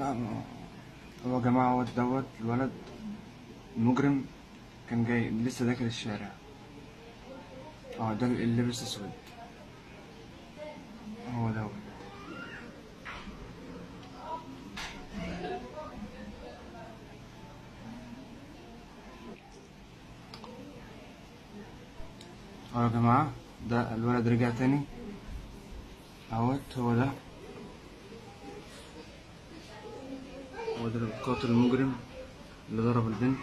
لا ما- هو يا جماعة هو دوت الولد المجرم كان جاي لسه داخل الشارع اه ده اللي لبس اسود هو دوت اه يا جماعة ده الولد رجع تاني اهوت هو ده هو ده القاتل المجرم اللي ضرب البنت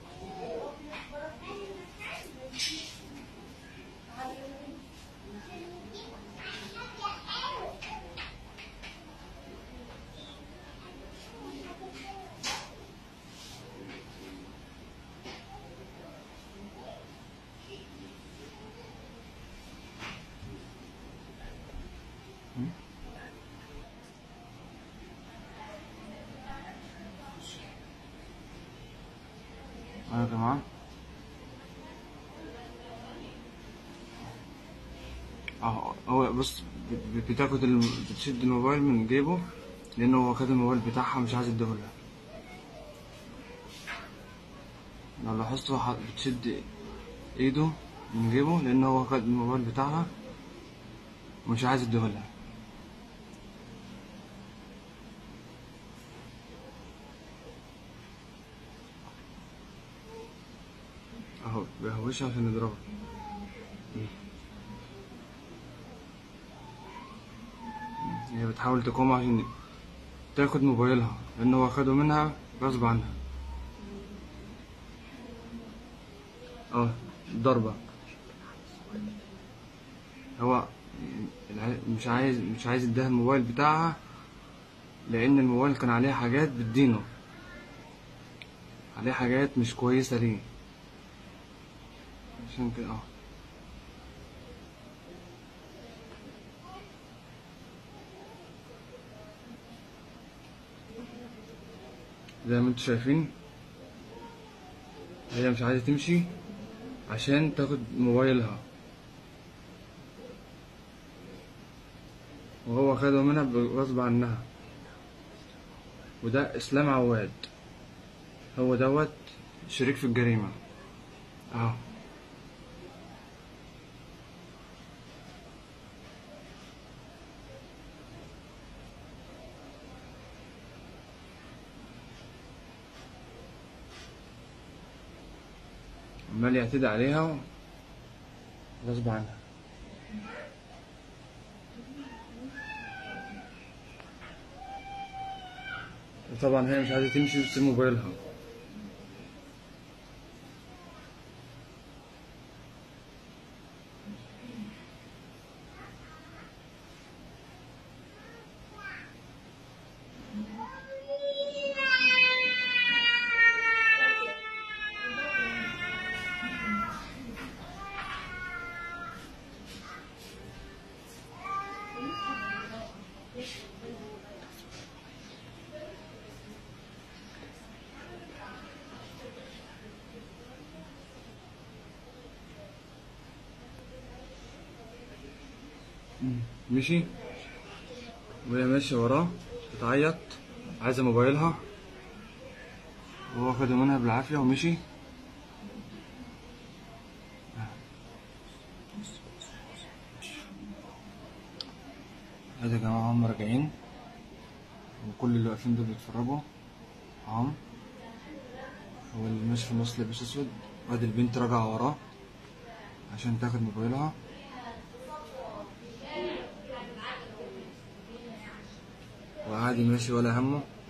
اه يا جماعة اه هو بص ب- بتاخد الم... بتشد الموبايل من جيبه لأنه هو خد الموبايل بتاعها مش عايز يديهولها لو لاحظتوا ح- بتشد ايده من جيبه لأنه هو خد الموبايل بتاعها ومش عايز يديهولها اهو بيهوشها عشان يضربها هي بتحاول تقوم عشان تاخد موبايلها لأنه هو خده منها غصب عنها اه ضربة هو الع- مش عايز مش عايز يديها الموبايل بتاعها لأن الموبايل كان عليه حاجات بتدينه عليه حاجات مش كويسة ليه عشان كده اه زي ما انتوا شايفين هي مش عايزة تمشي عشان تاخد موبايلها وهو خده منها غصب عنها وده اسلام عواد هو دوت شريك في الجريمة اهو عمال يعتدي عليها غصب عنها وطبعا هي مش عايزة تمشي وتسيب موبايلها مشي وهي ماشية وراه بتعيط عايزة موبايلها وهو خده منها بالعافية ومشي ادي يا جماعة هم راجعين وكل اللي واقفين دول بيتفرجوا اهم هو اللي ماشي في النص لابس اسود وادي البنت راجعة وراه عشان تاخد موبايلها وعادي ماشي ولا همه